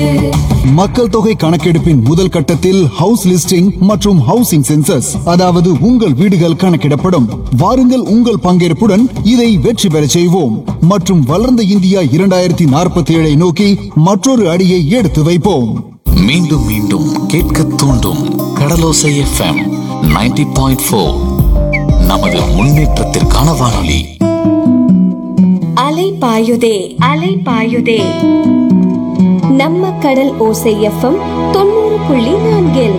மக்கள் தொகை கணக்கெடுப்பின் முதல் கட்டத்தில் ஹவுஸ் லிஸ்டிங் மற்றும் ஹவுசிங் சென்சஸ் அதாவது உங்கள் வீடுகள் கணக்கிடப்படும் வாருங்கள் உங்கள் பங்கேற்புடன் இதை வெற்றி பெறச் செய்வோம் மற்றும் வளர்ந்த இந்தியா இரண்டாயிரத்தி நாற்பத்தி ஏழை நோக்கி மற்றொரு அடியை எடுத்து வைப்போம் மீண்டும் மீண்டும் கேட்க தூண்டும் கடலோசை எஃப்எம் 90.4 பாயிண்ட் ஃபோர் நமது முன்னேற்றத்திற்கான வானொலி அலை பாயுதே அலை பாயுதே நம்ம கடல் ஓசை எஃப்எம் தொண்ணூறு புள்ளி நான்கில்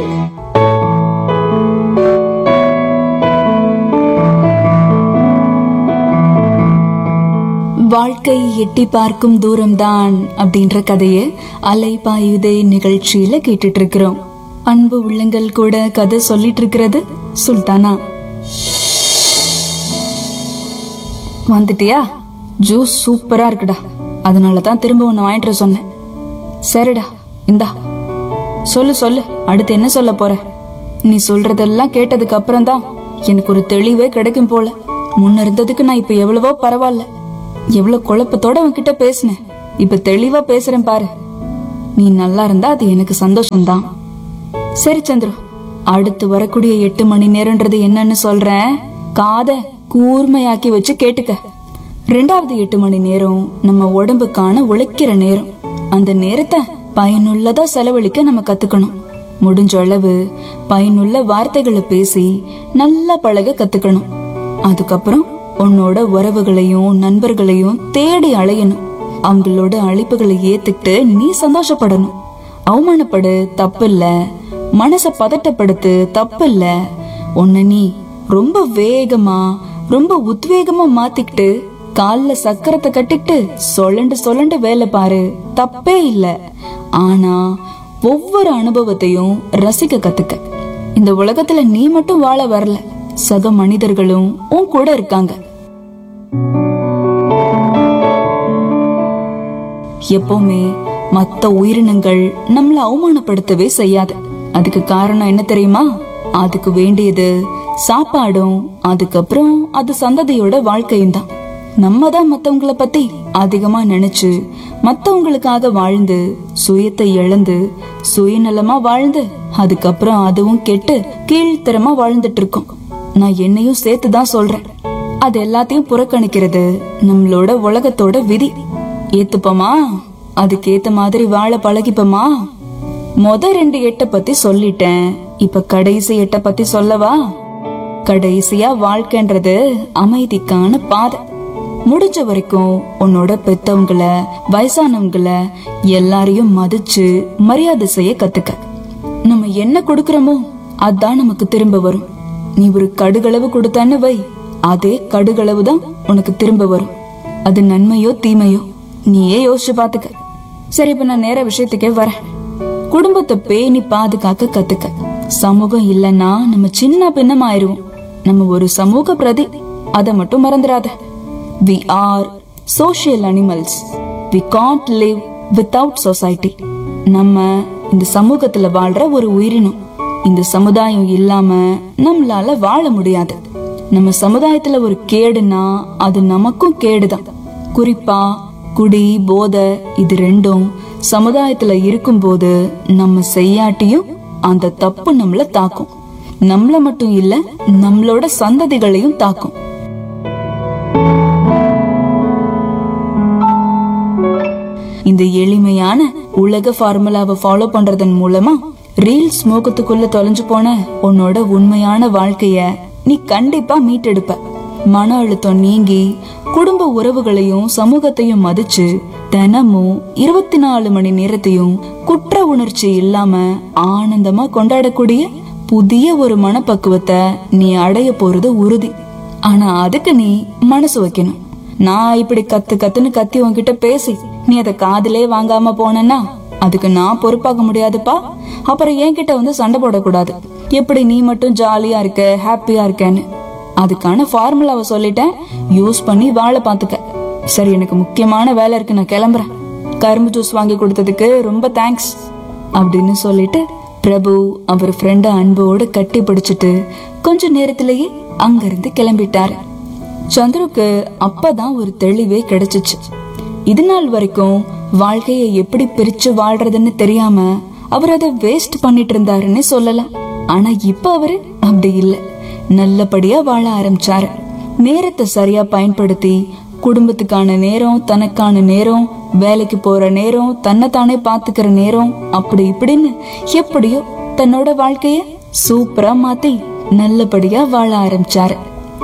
வாழ்க்கை எட்டி பார்க்கும் தூரம்தான் அப்படின்ற கதையை அலைபாயுதே நிகழ்ச்சியில கேட்டுட்டு இருக்கிறோம் அன்பு உள்ளங்கள் கூட கதை சொல்லிட்டு இருக்கிறது சுல்தானா வந்துட்டியா ஜூஸ் சூப்பரா இருக்குடா அதனால தான் திரும்ப ஒன்னு வாங்கிட்டு வர சொன்னேன் சரிடா இந்தா சொல்லு சொல்லு அடுத்து என்ன சொல்ல போற நீ சொல்றதெல்லாம் கேட்டதுக்கு அப்புறம் தான் எனக்கு ஒரு தெளிவே கிடைக்கும் போல முன்ன இருந்ததுக்கு நான் இப்ப எவ்வளவோ பரவாயில்ல எவ்வளவு குழப்பத்தோட உன்கிட்ட பேசினேன் இப்ப தெளிவா பேசுறேன் பாரு நீ நல்லா இருந்தா அது எனக்கு சந்தோஷம்தான் சரி சந்துரு அடுத்து வரக்கூடிய எட்டு மணி நேரம்ன்றது என்னன்னு சொல்றேன் காத கூர்மையாக்கி வச்சு கேட்டுக்க ரெண்டாவது எட்டு மணி நேரம் நம்ம உடம்புக்கான உழைக்கிற நேரம் அந்த நேரத்தை பயனுள்ளதா செலவழிக்க நம்ம கத்துக்கணும் முடிஞ்ச அளவு பயனுள்ள வார்த்தைகளை பேசி நல்லா பழக கத்துக்கணும் அதுக்கப்புறம் உன்னோட உறவுகளையும் நண்பர்களையும் தேடி அலையணும் அவங்களோட அழைப்புகளை ஏத்துக்கிட்டு நீ சந்தோஷப்படணும் அவமானப்படு தப்பில்ல மனச பதட்டப்படுத்து தப்பில்ல உன்னை நீ ரொம்ப வேகமா ரொம்ப உத்வேகமா மாத்திக்கிட்டு கால்ல சக்கரத்தை கட்டிக்கிட்டு சொலண்டு சொலண்டு வேலை பாரு தப்பே இல்ல ஆனா ஒவ்வொரு அனுபவத்தையும் ரசிக்க கத்துக்க இந்த உலகத்துல நீ மட்டும் வாழ வரல சக மனிதர்களும் உன் கூட இருக்காங்க எப்பவுமே மத்த உயிரினங்கள் நம்மள அவமானப்படுத்தவே செய்யாது அதுக்கு காரணம் என்ன தெரியுமா அதுக்கு வேண்டியது சாப்பாடும் அதுக்கப்புறம் அது சந்ததியோட வாழ்க்கையும் தான் நம்ம தான் மத்தவங்கள பத்தி அதிகமா நினைச்சு மத்தவங்களுக்காக வாழ்ந்து சுயத்தை இழந்து சுயநலமா வாழ்ந்து அதுக்கப்புறம் அதுவும் கெட்டு கீழ்த்தரமா வாழ்ந்துட்டு இருக்கோம் நான் என்னையும் சேர்த்து தான் சொல்றேன் அது எல்லாத்தையும் புறக்கணிக்கிறது நம்மளோட உலகத்தோட விதி ஏத்துப்போமா அதுக்கேத்த மாதிரி வாழ பழகிப்போமா மொத ரெண்டு எட்ட பத்தி சொல்லிட்டேன் இப்ப கடைசி எட்ட பத்தி சொல்லவா கடைசியா வாழ்க்கைன்றது அமைதிக்கான பாதை முடிஞ்ச வரைக்கும் உன்னோட பெத்தவங்கள வயசானவங்கள எல்லாரையும் மதிச்சு மரியாதை செய்ய கத்துக்க நம்ம என்ன கொடுக்கறோமோ அதான் நமக்கு திரும்ப வரும் நீ ஒரு கடுகளவு கொடுத்தன்னு வை அதே கடுகளவு தான் உனக்கு திரும்ப வரும் அது நன்மையோ தீமையோ நீயே யோசிச்சு பாத்துக்க சரி இப்ப நான் நேர விஷயத்துக்கே வரேன் குடும்பத்தை பேணி பாதுகாக்க கத்துக்க சமூகம் இல்லைன்னா நம்ம சின்ன பின்னம் ஆயிருவோம் நம்ம ஒரு சமூக பிரதி அதை மட்டும் மறந்துடாத we are social animals we can't live without society நம்ம இந்த சமூகத்துல வாழ்ற ஒரு உயிரினம் இந்த சமுதாயம் இல்லாம நம்மளால வாழ முடியாது நம்ம சமுதாயத்துல ஒரு கேடுனா அது நமக்கும் கேடுதான் குறிப்பா குடி போதை இது ரெண்டும் சமுதாயத்துல இருக்கும்போது நம்ம செய்யாட்டியும் அந்த தப்பு நம்மள தாக்கும் நம்மள மட்டும் இல்ல நம்மளோட சந்ததிகளையும் தாக்கும் இந்த எளிமையான உலக ஃபார்முலாவை ஃபாலோ பண்றதன் மூலமா ரீல்ஸ் மோகத்துக்குள்ள தொலைஞ்சு போன உன்னோட உண்மையான வாழ்க்கைய நீ கண்டிப்பா மீட்டெடுப்ப மன அழுத்தம் நீங்கி குடும்ப உறவுகளையும் சமூகத்தையும் மதிச்சு தினமும் இருபத்தி நாலு மணி நேரத்தையும் குற்ற உணர்ச்சி இல்லாம ஆனந்தமா கொண்டாடக்கூடிய புதிய ஒரு மனப்பக்குவத்தை நீ அடைய போறது உறுதி ஆனா அதுக்கு நீ மனசு வைக்கணும் நான் இப்படி கத்து கத்துன்னு கத்தி உன்கிட்ட பேசி நீ அதை காதிலே வாங்காம போனேன்னா அதுக்கு நான் பொறுப்பாக முடியாதுப்பா அப்புறம் என்கிட்ட வந்து சண்டை போடக்கூடாது எப்படி நீ மட்டும் ஜாலியா இருக்க ஹாப்பியா இருக்கேன்னு அதுக்கான ஃபார்முலாவை சொல்லிட்டேன் யூஸ் பண்ணி வாழ பாத்துக்க சரி எனக்கு முக்கியமான வேலை இருக்கு நான் கிளம்புறேன் கரும்பு ஜூஸ் வாங்கி கொடுத்ததுக்கு ரொம்ப தேங்க்ஸ் அப்படின்னு சொல்லிட்டு பிரபு அவர் ஃப்ரெண்ட அன்போடு கட்டி பிடிச்சிட்டு கொஞ்ச நேரத்திலேயே அங்கிருந்து கிளம்பிட்டாரு சந்துருக்கு அப்பதான் ஒரு தெளிவே கிடைச்சிச்சு இது நாள் வரைக்கும் வாழ்க்கைய எப்படி பிரிச்சு வாழ்றதுன்னு தெரியாம அவர் அதை வேஸ்ட் பண்ணிட்டு இருந்தாருன்னு சொல்லலாம் ஆனா இப்ப அவரு அப்படி இல்ல நல்லபடியா வாழ ஆரம்பிச்சாரு நேரத்தை சரியா பயன்படுத்தி குடும்பத்துக்கான நேரம் தனக்கான நேரம் வேலைக்கு போற நேரம் தன்னைத்தானே பாத்துக்கிற நேரம் அப்படி இப்படின்னு எப்படியோ தன்னோட வாழ்க்கைய சூப்பரா மாத்தி நல்லபடியா வாழ ஆரம்பிச்சாரு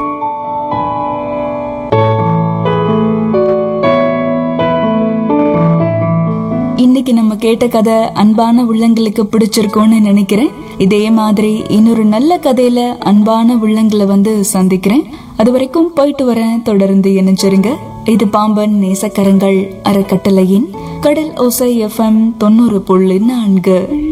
இன்னைக்கு நம்ம கேட்ட கதை அன்பான உள்ளங்களுக்கு பிடிச்சிருக்கும்னு நினைக்கிறேன் இதே மாதிரி இன்னொரு நல்ல கதையில அன்பான உள்ளங்களை வந்து சந்திக்கிறேன் அது வரைக்கும் போயிட்டு வரேன் தொடர்ந்து இணைஞ்சிருங்க இது பாம்பன் நேசக்கரங்கள் அறக்கட்டளையின் கடல் ஓசை எஃப்எம் தொண்ணூறு புள்ளி நான்கு